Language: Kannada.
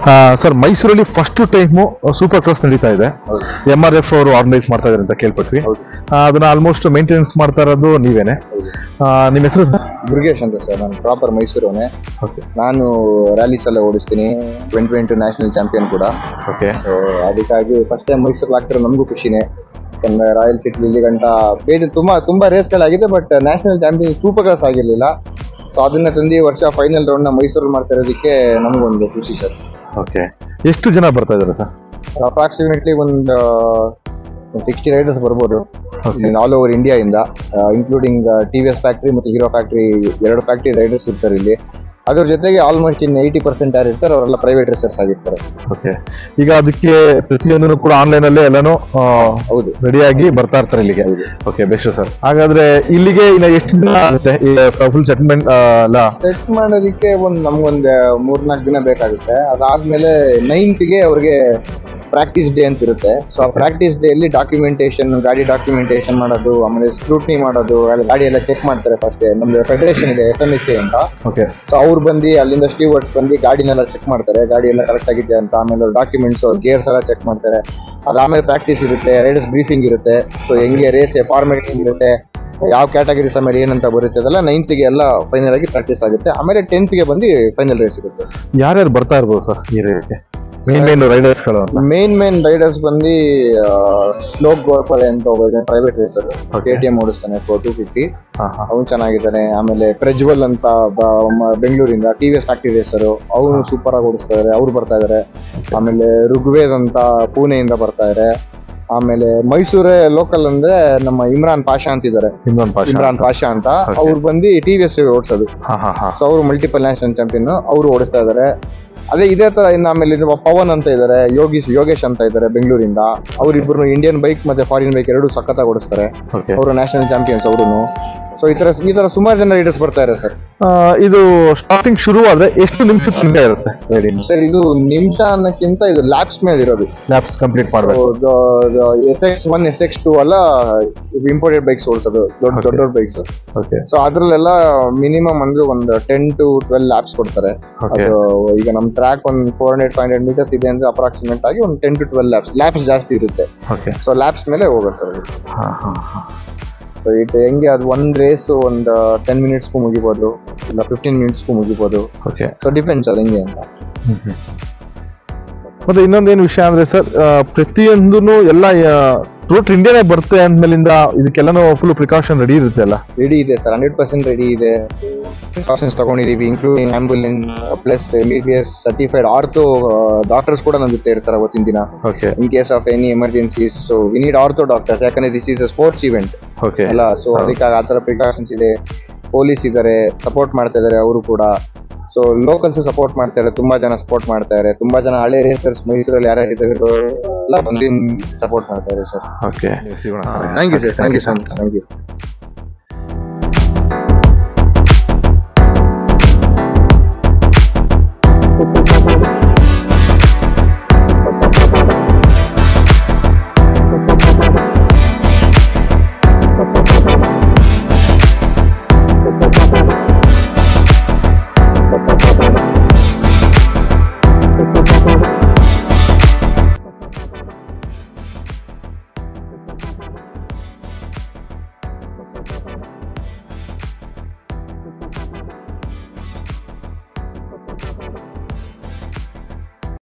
ಸರ್ ಮೈಸೂರಲ್ಲಿ ಫಸ್ಟ್ ಟೈಮು ಸೂಪರ್ ಕ್ರಾಸ್ ನಡೀತಾ ಇದೆ ಎಂ ಆರ್ ಎಫ್ ಅವರು ಆರ್ಗನೈಸ್ ಮಾಡ್ತಾ ಇದ್ದಾರೆ ಅಂತ ಕೇಳ್ಪಟ್ವಿ ಆ, ಅದನ್ನ ಆಲ್ಮೋಸ್ಟ್ ಮೇಂಟೆನೆನ್ಸ್ ಮಾಡ್ತಾ ಇರೋದು ನೀವೇನೆ ಆ, ನಿಮ್ಮ ಹೆಸರು ಸರ್ ಮುರುಗೇಶ್ ಅಂತ ಸರ್ ನಾನು ಪ್ರಾಪರ್ ಮೈಸೂರವನೇ ಓಕೆ ನಾನು ರ್ಯಾಲೀಸ್ ಎಲ್ಲ ಓಡಿಸ್ತೀನಿ ಟ್ವೆಂಟಿ ಟ್ವೆಂಟಿ ನ್ಯಾಷನಲ್ ಚಾಂಪಿಯನ್ ಕೂಡ ಓಕೆ So, ಅದಕ್ಕಾಗಿ ಫಸ್ಟ್ ಟೈಮ್ ಮೈಸೂರಲ್ಲಿ ಆಗ್ತಿರೋ ನಮಗೂ ಖುಷಿನೇ ಯಾಕಂದ್ರೆ ರಾಯಲ್ ಸಿಟಿ ಇಲ್ಲಿ ಗಂಟ ಬೇರೆ ತುಂಬಾ ತುಂಬಾ ರೇಸ್ಗಳಾಗಿದೆ but national champion super class ಆಗಿರ್ಲಿಲ್ಲ ಸೊ ಅದನ್ನ ತಂದು ಈ ವರ್ಷ ಫೈನಲ್ ರೌಂಡ್ ನ ಮೈಸೂರಲ್ಲಿ ಮಾಡ್ತಾ ಇರೋದಕ್ಕೆ ನಮಗೊಂದು ಖುಷಿ ಸರ್ ಓಕೆ ಎಷ್ಟು ಜನ ಬರ್ತಾ ಇದ್ದಾರೆ ಸರ್ ಅಪ್ರಾಕ್ಸಿಮೇಟ್ಲಿ ಒಂದು ಸಿಕ್ಸ್ಟಿ ರೈಡರ್ಸ್ ಬರ್ಬೋದು ಆಲ್ ಓವರ್ ಇಂಡಿಯಾ ಇಂದ including T V S factory ಮತ್ತು ಹೀರೋ ಫ್ಯಾಕ್ಟ್ರಿ ಎರಡು ಫ್ಯಾಕ್ಟ್ರಿ ರೈಡರ್ಸ್ ಇರ್ತಾರೆ ಇಲ್ಲಿ ಅದ್ರ ಜೊತೆಗೆ ಆಲ್ಮೋಸ್ಟ್ ಇನ್ನು ಏಯ್ಟಿ ಪರ್ಸೆಂಟ್ ಯಾರು ಇರ್ತಾರೆ ಅವರೆಲ್ಲ ಪ್ರೈವೇಟ್ ರೇಸರ್ಸ್ ಆಗಿರ್ತಾರೆ ಓಕೆ ಈಗ ಅದಕ್ಕೆ ಪ್ರತಿಯೊಂದನ್ನು ಕೂಡ ಆನ್ಲೈನ್ ಅಲ್ಲೇ ಎಲ್ಲಾನು ಹೌದು ರೆಡಿಯಾಗಿ ಬರ್ತಾ ಇರ್ತಾರೆ ಇಲ್ಲಿಗೆ ಓಕೆ ಬೆಸ್ಟ್ ಸರ್ ಹಾಗಾದ್ರೆ ಇಲ್ಲಿಗೆ ಇನ್ನ ಎಷ್ಟು ದಿನ ಆಗುತ್ತೆ ಫುಲ್ ಸೆಟ್ಲ್ಮೆಂಟ್ ಅಲ್ಲ ಸೆಟ್ ಮಾಡೋದಕ್ಕೆ ಒಂದು ನಮ್ಗೊಂದು ಮೂರ್ನಾಲ್ಕು ದಿನ ಬೇಕಾಗುತ್ತೆ ಅದಾದ್ಮೇಲೆ ನೈನ್ತ್ಗೆ ಅವ್ರಿಗೆ ಪ್ರಾಕ್ಟೀಸ್ ಡೇ ಅಂತ ಇರುತ್ತೆ ಸೊ ಆ ಪ್ರಾಕ್ಟೀಸ್ ಡೇ ಅಲ್ಲಿ ಡಾಕ್ಯುಮೆಂಟೇಶನ್ ಗಾಡಿ ಡಾಕ್ಯುಮೆಂಟೇಶನ್ ಮಾಡೋದು ಆಮೇಲೆ ಸ್ಕ್ರೂಟ್ನಿ ಮಾಡೋದು ಅಲ್ಲಿ ಗಾಡಿ ಎಲ್ಲ ಚೆಕ್ ಮಾಡ್ತಾರೆ ಫಸ್ಟ್ ನಮ್ದು ಫೆಡರೇಷನ್ ಇದೆ ಎಫ್ ಎಂ ಎಸ್ ಸಿ ಅಂತ ಓಕೆ ಸೊ ಅವ್ರು ಬಂದು ಅಲ್ಲಿಂದ ಸ್ಟೀವರ್ಡ್ಸ್ ಬಂದು ಗಾಡಿನೆಲ್ಲ ಚೆಕ್ ಮಾಡ್ತಾರೆ ಗಾಡಿ ಎಲ್ಲ ಕರೆಕ್ಟ್ ಆಗಿದೆ ಅಂತ ಆಮೇಲೆ ಡಾಕ್ಯುಮೆಂಟ್ಸ್ ಗೇರ್ಸ್ ಎಲ್ಲ ಚೆಕ್ ಮಾಡ್ತಾರೆ ಅದಾದ್ಮೇಲೆ ಪ್ರಾಕ್ಟೀಸ್ ಇರುತ್ತೆ ರೈಡರ್ಸ್ ಬ್ರೀಫಿಂಗ್ ಇರುತ್ತೆ ಸೊ ಹೆಂಗೆ ರೇಸ್ ಫಾರ್ಮೆಟ್ ಇರುತ್ತೆ ಯಾವ ಕ್ಯಾಟಗರೀಸ್ ಆಮೇಲೆ ಏನಂತ ಬರುತ್ತೆ ಅದೆಲ್ಲ ನೈನ್ತ್ಗೆ ಎಲ್ಲ ಫೈನಲ್ ಆಗಿ ಪ್ರಾಕ್ಟೀಸ್ ಆಗುತ್ತೆ ಆಮೇಲೆ ಟೆಂತ್ಗೆ ಬಂದು ಫೈನಲ್ ರೇಸ್ ಇರುತ್ತೆ ಯಾರ್ಯಾರು ಬರ್ತಾ ಇರ್ಬೋದು ಸರ್ ಈ ರೇಸ್ಗೆ ಮೇನ್ ಮೇನ್ ರೈಡರ್ಸ್ಗಳು ಅಂತ ಮೇನ್ ಮೇನ್ ರೈಡರ್ಸ್ ಬಂದು ಸ್ಲೋಕ್ ಗೋರ್ಪಡೆ ಅಂತ ಒಬ್ಬ private racer K T M ಓಡಿಸ್ತಾನೆ ಫೋರ್ ಟು ಫಿಫ್ಟಿ ಹಾ ಹಾ ಅವನು ಚೆನ್ನಾಗಿದ್ದಾನೆ ಆಮೇಲೆ ಪ್ರಜ್ವಲ್ ಅಂತ ಬ- ಮ- ಬೆಂಗಳೂರಿಂದ T V S factory racer ಅವನು ಸೂಪರ್ ಆಗಿ ಓಡಿಸ್ತಾ ಇದಾರೆ ಅವ್ರು ಬರ್ತಾ ಇದಾರೆ ಆಮೇಲೆ ಋಗ್ವೇದ್ ಅಂತ ಪುಣೆಯಿಂದ ಬರ್ತಾ ಇದಾರೆ ಆಮೇಲೆ ಮೈಸೂರೇ ಲೋಕಲ್ ಅಂದ್ರೆ ನಮ್ಮ ಇಮ್ರಾನ್ ಪಾಷಾ ಅಂತಿದ್ದಾರೆ ಇನ್ನೊಂದು ಪಾಶ ಇಮ್ರಾನ್ ಪಾಷಾ ಅಂತ Okay. ಅವ್ರು ಬಂದು ಟಿ ವಿ ಎಸ್ ಓಡಿಸೋದು ಹಾ ಹಾ ಹಾ ಸೊ ಅವರು ಮಲ್ಟಿಪಲ್ ನ್ಯಾಷನಲ್ ಚಾಂಪಿಯನ್ ಅವರು ಓಡಿಸ್ತಾ ಇದಾರೆ ಅದೇ ಇದೇ ತರ ಇನ್ನು ಆಮೇಲೆ ಇದು ಪವನ್ ಅಂತ ಇದ್ದಾರೆ ಯೋಗೀಶ್ ಯೋಗೇಶ್ ಅಂತ ಇದ್ದಾರೆ ಬೆಂಗಳೂರಿಂದ ಅವರಿಬ್ಬರು ಇಂಡಿಯನ್ ಬೈಕ್ ಮತ್ತೆ ಫಾರಿನ್ ಬೈಕ್ ಎರಡು ಸಖತ್ತಾಗಿ ಓಡಿಸ್ತಾರೆ ಓಕೆ ಅವರು ನ್ಯಾಷನಲ್ ಚಾಂಪಿಯನ್ಸ್ ಅವರು ಸೊ ಈ ತರ ಈ ತರ ಸುಮಾರು ಜನ ರೈಡರ್ಸ್ ಬರ್ತಾ ಇದ್ದಾರೆ ಸರ್ ಇದು ಸ್ಟಾರ್ಟಿಂಗ್ ಶುರು ಆದ್ರೆ ಎಷ್ಟು ನಿಮಿಷ ತನಕ ಇರುತ್ತೆ ರೈಡಿಂಗ್ ಸರ್ ಇದು ನಿಮಿಷ ಅನ್ನಕ್ಕಿಂತ ಇದು ಲ್ಯಾಬ್ಸ್ ಮೇಲೆ ಇರೋದು ಲ್ಯಾಬ್ಸ್ ಕಂಪ್ಲೀಟ್ ಮಾಡ್ಬೇಕು S X one S X two ಎಲ್ಲ ಇಂಪೋರ್ಟೆಡ್ ಬೈಕ್ಸ್ ಓಡಿಸೋದು ದೊಡ್ಡ ದೊಡ್ಡ ದೊಡ್ಡ ಬೈಕ್ಸ್ ಓಕೆ ಸೊ ಅದ್ರಲ್ಲೆಲ್ಲ ಮಿನಿಮಮ್ ಅಂದ್ರೆ ಒಂದು ಟೆನ್ ಟು ಟ್ವೆಲ್ ಲ್ಯಾಬ್ಸ್ ಕೊಡ್ತಾರೆ ಓಕೆ ಅದು ಈಗ ನಮ್ ಟ್ರ್ಯಾಕ್ ಒಂದು four hundred five hundred metres ಇದೆ ಅಂದ್ರೆ ಅಪ್ರಾಕ್ಸಿಮೇಟ್ ಆಗಿ ಒಂದು ten to twelve laps laps ಜಾಸ್ತಿ ಇರುತ್ತೆ ಓಕೆ ಸೊ ಲ್ಯಾಬ್ಸ್ ಮೇಲೆ ಹೋಗೋದು ಸರ್ ಹಾ ಹಾ ಹಾ ಸೊ ಇದು ಹೆಂಗೆ ಅದು ಒಂದ್ ರೇಸ್ ಒಂದು ಟೆನ್ ಮಿನಿಟ್ಸ್ಗೂ ಮುಗಿಬೋದು ಇಲ್ಲ ಫಿಫ್ಟೀನ್ ಮಿನಿಟ್ಸ್ಗೂ ಮುಗಿಬೋದು ಓಕೆ ಸೊ ಡಿಪೆಂಡ್ಸ್ ಅದು ಹೆಂಗೆ ಅಂತ ಮತ್ತೆ ಇನ್ನೊಂದೇನು ವಿಷಯ ಅಂದ್ರೆ ಸರ್ ಪ್ರತಿಯೊಂದು ಎಲ್ಲ ಟೋಟಲ್ ಇಂಡಿಯಾನೇ ಬರುತ್ತೆ ಅಂದ್ಮೇಲಿಂದ ಇದಕ್ಕೆಲ್ಲನೂ ಫುಲ್ ಪ್ರಿಕಾಷನ್ ರೆಡಿ ಇರುತ್ತೆ ಅಲ್ಲ ರೆಡಿ ಇದೆ ಸರ್ ಹಂಡ್ರೆಡ್ ಪರ್ಸೆಂಟ್ ರೆಡಿ ಇದೆ ಪ್ರಿಕಾಷನ್ಸ್ ತಗೊಂಡಿದೀವಿ including ambulance plus M B B S certified ortho doctors ಕೂಡ ನಮ್ಮ ಜೊತೆ ಇರ್ತಾರೆ ಅವತ್ತಿನ ದಿನ ಓಕೆ in case of any emergencies so we need ortho doctors ಯಾಕಂದ್ರೆ this is a sports event okay ಅಲ್ಲ ಸೊ ಅದಕ್ಕಾಗಿ ಆ ಥರ ಪ್ರಿಕಾಷನ್ಸ್ ಇದೆ ಪೊಲೀಸ್ ಇದ್ದಾರೆ ಸಪೋರ್ಟ್ ಮಾಡ್ತಾ ಇದ್ದಾರೆ ಅವರು ಕೂಡ ಸೊ ಲೋಕಲ್ಸ್ ಸಪೋರ್ಟ್ ಮಾಡ್ತಾ ಇದ್ದಾರೆ ತುಂಬಾ ಜನ ಸಪೋರ್ಟ್ ಮಾಡ್ತಾ ಇದ್ದಾರೆ ತುಂಬಾ ಜನ ಹಳೆ ರೇಸರ್ಸ್ ಮೈಸೂರಲ್ಲಿ ಯಾರ್ಯಾರು ಇದ್ದಾರೆ ಎಲ್ಲ ಬಂದು ಸಪೋರ್ಟ್ ಮಾಡ್ತಾ ಇದ್ದಾರೆ sir okay thank you sir thank you so much thank you